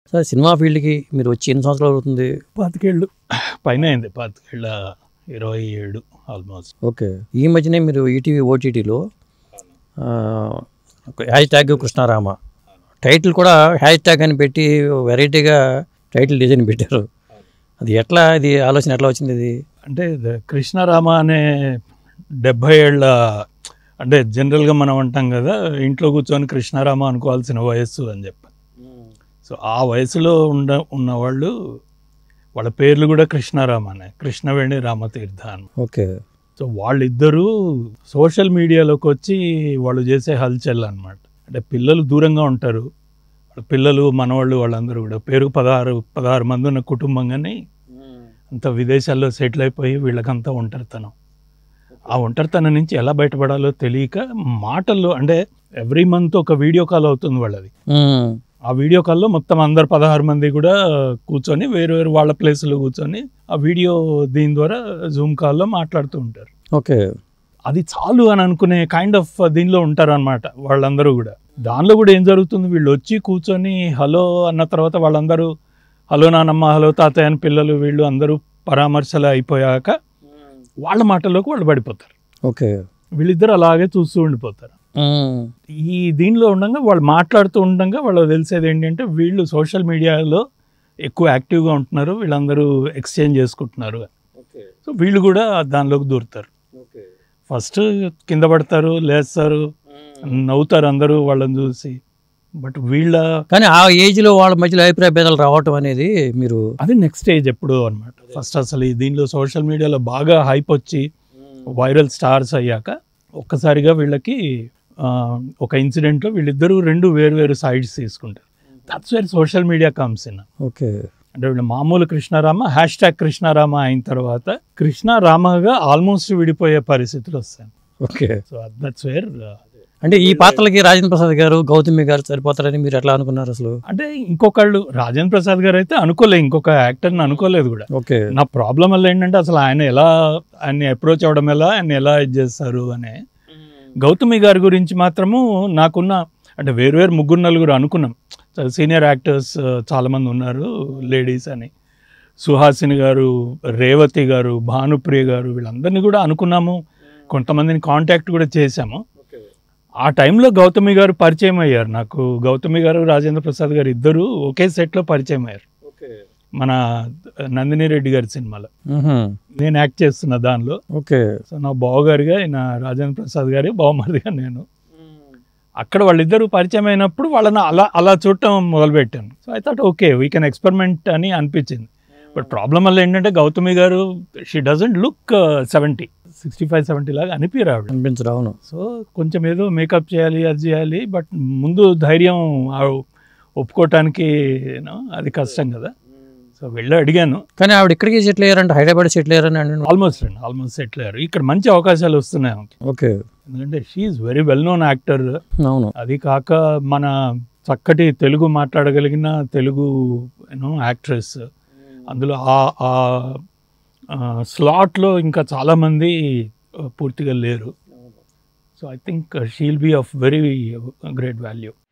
Sir cinema ఫీల్డ్కి మీరు వచ్చి ఎన్ని సంవత్సరాలు అవుతుంది పాతికేళ్ళు పైన అయింది పాతికేళ్ళ ఇరవై ఏడు ఆల్మోస్ట్ ఓకే ఈ మధ్యనే మీరు ఈటీవీ ఓటీటీలో హ్యాష్ ట్యాగ్ కృష్ణారామ టైటిల్ కూడా హ్యాష్ ట్యాగ్ అని పెట్టి వెరైటీగా టైటిల్ డిజైన్ పెట్టారు అది ఎట్లా ఇది ఆలోచన ఎట్లా వచ్చింది ఇది అంటే ద- కృష్ణారామ అనే డెబ్భై ఏళ్ళ అంటే జనరల్గా మనం అంటాం కదా ఇంట్లో కూర్చొని కృష్ణారామ అనుకోవాల్సిన వయస్సు అని చెప్పి సో ఆ వయసులో ఉండ ఉన్నవాళ్ళు వాళ్ళ పేర్లు కూడా కృష్ణారామనే కృష్ణవేణి రామతీర్థ అని ఓకే సో వాళ్ళిద్దరూ సోషల్ మీడియాలోకి వచ్చి వాళ్ళు చేసే హల్చల్ అన్నమాట అంటే పిల్లలు దూరంగా ఉంటారు వాళ్ళ పిల్లలు మనవాళ్ళు వాళ్ళందరూ కూడా పేరు పదహారు పదహారు మంది ఉన్న కుటుంబం కానీ అంత విదేశాల్లో సెటిల్ అయిపోయి వీళ్ళకంతా ఒంటరితనం ఆ ఒంటరితనం నుంచి ఎలా బయటపడాలో తెలియక మాటల్లో అంటే ఎవ్రీ మంత్ ఒక వీడియో కాల్ అవుతుంది వాళ్ళది మ్మ్. ఆ వీడియో కాల్లో మొత్తం అందరు పదహారు మంది కూడా కూర్చొని వేరు వేరు వాళ్ళ ప్లేస్లో కూర్చొని ఆ వీడియో దీని ద్వారా జూమ్ కాల్లో మాట్లాడుతూ ఉంటారు ఓకే అది చాలు అని అనుకునే కైండ్ ఆఫ్ దీనిలో ఉంటారు అనమాట వాళ్ళందరూ కూడా దానిలో కూడా ఏం జరుగుతుంది వీళ్ళు వచ్చి కూర్చొని హలో అన్న తర్వాత వాళ్ళందరూ హలో నానమ్మ హలో తాతయ్య అని పిల్లలు వీళ్ళు అందరూ పరామర్శలు అయిపోయాక వాళ్ళ మాటల్లోకి వాళ్ళు పడిపోతారు ఓకే వీళ్ళిద్దరు అలాగే చూస్తూ ఉండిపోతారు మ్మ్. ఈ దీనిలో ఉండగా వాళ్ళు మాట్లాడుతూ ఉండగా వాళ్ళు తెలిసేది ఏంటంటే వీళ్ళు సోషల్ మీడియాలో ఎక్కువ యాక్టివ్గా ఉంటున్నారు వీళ్ళందరూ ఎక్స్చేంజ్ చేసుకుంటున్నారు సో వీళ్ళు కూడా దానిలోకి దూరుతారు ఫస్ట్ కింద పడతారు లేస్తారు నవ్వుతారు అందరూ వాళ్ళని చూసి బట్ వీళ్ళ కానీ ఆ ఏజ్లో వాళ్ళ మధ్యలో అభిప్రాయ భేదాలు రావటం అనేది మీరు అది నెక్స్ట్ స్టేజ్ ఎప్పుడు అనమాట ఫస్ట్ అసలు ఈ దీనిలో సోషల్ మీడియాలో బాగా హైప్ వచ్చి వైరల్ స్టార్స్ అయ్యాక ఒక్కసారిగా వీళ్ళకి ఆ, ఒక ఇన్సిడెంట్లో వీళ్ళిద్దరూ రెండు వేరు వేరు సైడ్స్ తీసుకుంటారు that's where social media comes in okay అంటే వీళ్ళు మామూలు కృష్ణారామ హ్యాష్ ట్యాగ్ కృష్ణారామ అయిన తర్వాత కృష్ణారామగా ఆల్మోస్ట్ విడిపోయే పరిస్థితులు వస్తాయి ఓకే సో దట్స్ వేర్ అంటే ఈ పాత్రలకి రాజేంద్ర ప్రసాద్ గారు గౌతమి గారు సరిపోతారని మీరు ఎట్లా అనుకున్నారు అసలు అంటే ఇంకొకళ్ళు రాజేంద్ర ప్రసాద్ గారు అయితే అనుకోలే ఇంకొక యాక్టర్ని అనుకోలేదు కూడా ఓకే నా ప్రాబ్లం వల్ల ఏంటంటే అసలు ఆయన ఎలా ఆయన్ని అప్రోచ్ అవ్వడం ఎలా ఆయన ఎలా ఇది చేస్తారు అనే గౌతమి గారి గురించి మాత్రము నాకున్న అంటే వేరు వేరు ముగ్గురు నలుగురు అనుకున్నాం సీనియర్ యాక్టర్స్ చాలామంది ఉన్నారు లేడీస్ అని సుహాసిని గారు రేవతి గారు భానుప్రియ గారు వీళ్ళందరినీ కూడా అనుకున్నాము కొంతమందిని కాంటాక్ట్ కూడా చేశాము ఆ టైంలో గౌతమి గారు పరిచయం అయ్యారు నాకు గౌతమి గారు రాజేంద్ర ప్రసాద్ గారు ఇద్దరు ఒకే సెట్లో పరిచయం అయ్యారు మన నందిని రెడ్డి గారి సినిమాలో మ్మ్హ్మ్. నేను యాక్ట్ చేస్తున్న దానిలో ఓకే సో నా బావగారిగా ఈయన రాజేంద్ర ప్రసాద్ గారి బావమరిదిగా నేను అక్కడ వాళ్ళిద్దరూ పరిచయం అయినప్పుడు వాళ్ళని అలా అలా చూడటం మొదలుపెట్టాను so I thought okay we can experiment అని అనిపించింది బట్ ప్రాబ్లం వల్ల ఏంటంటే Gautami garu she doesn't look seventy sixty five seventy లాగా అనిపించారు ఆవిడ అనిపించదు అవును సో కొంచెం ఏదో మేకప్ చేయాలి అది చేయాలి బట్ ముందు ధైర్యం ఆ ఒప్పుకోవటానికి you know, అది కష్టం కదా సో వెళ్ళి అడిగాను కానీ ఆవిడ ఇక్కడికి సెటిల్ అయ్యారంటే హైదరాబాద్ సెటిల్ అయ్యారని అంటున్నారు. ఆల్మోస్ట్ అండి ఆల్మోస్ట్ సెటిల్ అయ్యారు ఇక్కడ మంచి అవకాశాలు వస్తున్నాయి ఆమెకి ఓకే ఎందుకంటే she's very well known actor అవును అది కాక మన చక్కటి తెలుగు మాట్లాడగలిగిన తెలుగు యూనో యాక్ట్రెస్ అందులో ఆ ఆ స్లాట్లో ఇంకా చాలామంది పూర్తిగా లేరు so I think she'll be of very great value